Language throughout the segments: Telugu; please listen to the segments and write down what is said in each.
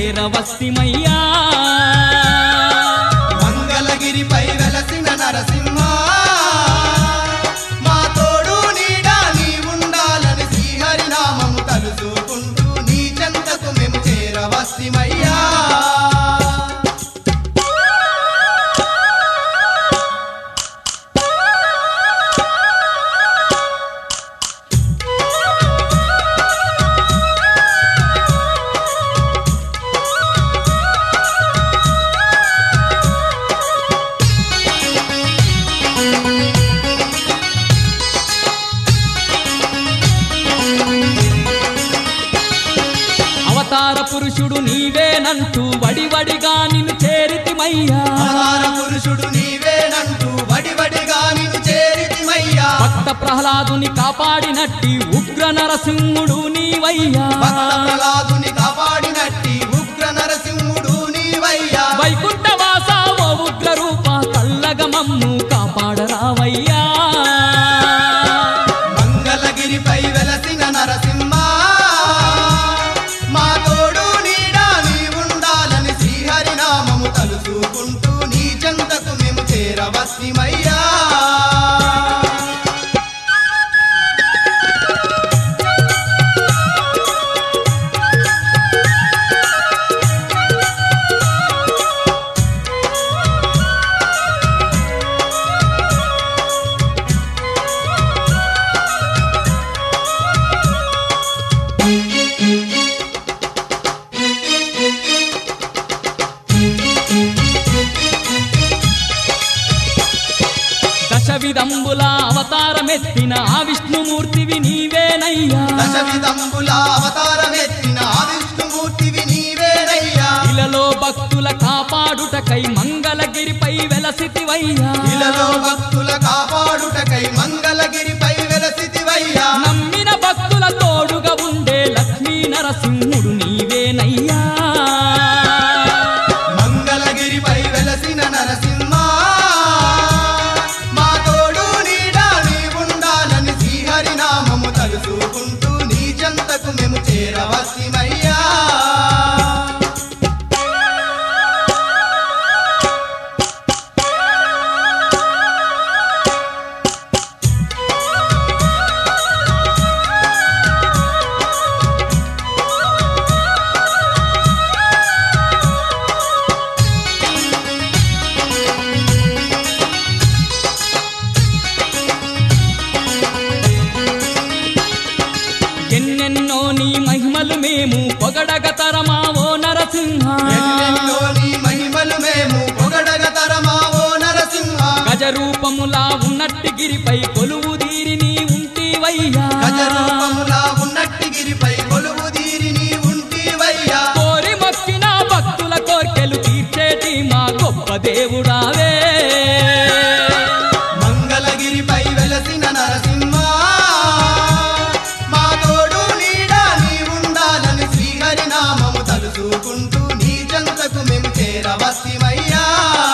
చేరవస్తిమయ్యా మంగళగిరిపై వెలసిన నరసింహ మా తోడు నీడా నీ ఉండాలని శ్రీహరి నామము తలుచుకుంటూ నీ చెంతకు మేము చేరవస్తిమయ్యా అవతార పురుషుడు నీవేనంటూ వడివడిగా నిన్ను చేరితిమయ్యా అవతార పురుషుడు నీవేనంటూ వడివడిగా నిన్ను చేరితిమయ్యా భక్త ప్రహ్లాదుని కాపాడినట్టి ఉగ్ర నరసింహుడు నీవయ్యా భక్త ప్రహ్లాదుని కాపాడినట్టి ఉగ్ర నరసింహుడు నీవయ్యా వైకుంఠవాస ఓ ఉగ్ర రూప కల్లగమమ్ము కాపాడరావయ్యా మంగళగిరిపై వెలసిన నరసింహ మా తోడు నీడా నీ ఉండాలని శ్రీహరి నామము తలుచుకుంటూ నీ చెంతకు మేము చేరవస్తిమయ్యా దశ విధంబుల అవతారమెత్తిన ఆ విష్ణుమూర్తివి నీవేనయ్యా దశ విధంబుల అవతారమెత్తిన ఆ విష్ణుమూర్తివి నీవేనయ్యా ఇలలో భక్తుల కాపాడుటకై మంగళగిరిపై వెలసితివయ్యా ఇలలో భక్తుల కాపాడుటకై మంగళగిరిపై వెలసితివయ్యా నమ్మిన భక్తుల తోడుగా ఉండే లక్ష్మీ నరసింహుడు నీవేనయ్యా మంగళగిరిపై వెలసిన నరసింహ మా తోడు నీడా నీ ఉండాలని శ్రీహరి నామము తలుచుకుంటూ నీ చెంతకు మేము చేరవసిమయ్యా ఎన్నెన్నో నీ మహిమలు మేము పొగడగ తరమావో నరసింహ ఎన్నెన్నో నీ మహిమలు మేము పొగడగ తరమావో నరసింహ గజ రూపములా ఉన్నట్టి గిరిపై కొలువు తీరి నీ ఉంటివయ్యా గజ రూపములా ఉన్నట్టి గిరిపై కొలువు తీరి నీ ఉంటివయ్యా కోరి మొక్కిన భక్తుల కోర్కెలు తీర్చేటి మా గొప్ప దేవుడావే మంగళగిరిపై వెలసిన నరసింహ మా తోడు నీడా నీ ఉండాలని శ్రీహరి నామము తలుచుకుంటూ నీ చెంతకు మేము చేరవస్తిమయ్యా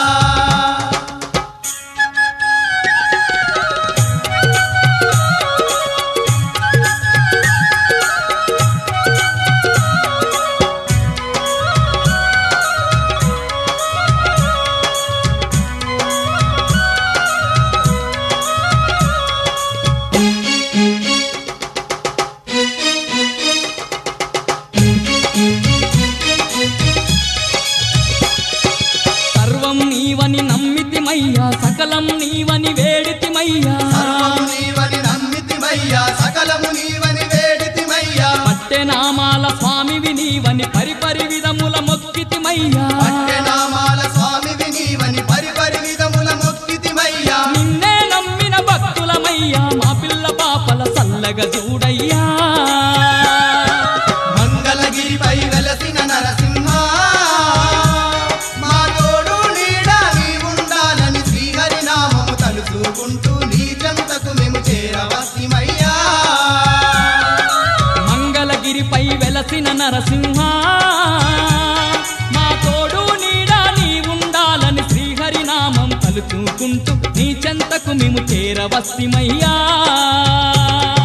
సర్వం నీవని నమ్మితిమయ్యా సకలం నీవని వేడితిమయ్యా సర్వము నీవని నమ్మితిమయ్యా సకలము నీవని వేడితిమయ్యా పట్టెనామాల స్వామివి నీవని పరిపరి విధముల మొక్కితిమయ్యా పట్టెనామాల స్వామివి నీవని పరిపరి విధముల మొక్కితిమయ్యా నిన్నే నమ్మిన భక్తులమయ్యా మా పిల్ల పాపల సల్లగ చూడయ్యా మంగళగిరిపై వెలసిన నరసింహ మా తోడు నీడా నీ ఉండాలని శ్రీహరి నామము తలుచుకుంటూ నీ చెంతకు మేము చేరవసిమయ్యా మంగళగిరిపై వెలసిన నరసింహ మా తోడు నీడా నీ ఉండాలని శ్రీహరి నామం తలుచుకుంటూ నీ చెంతకు మేము చేరవస్తిమయ్యా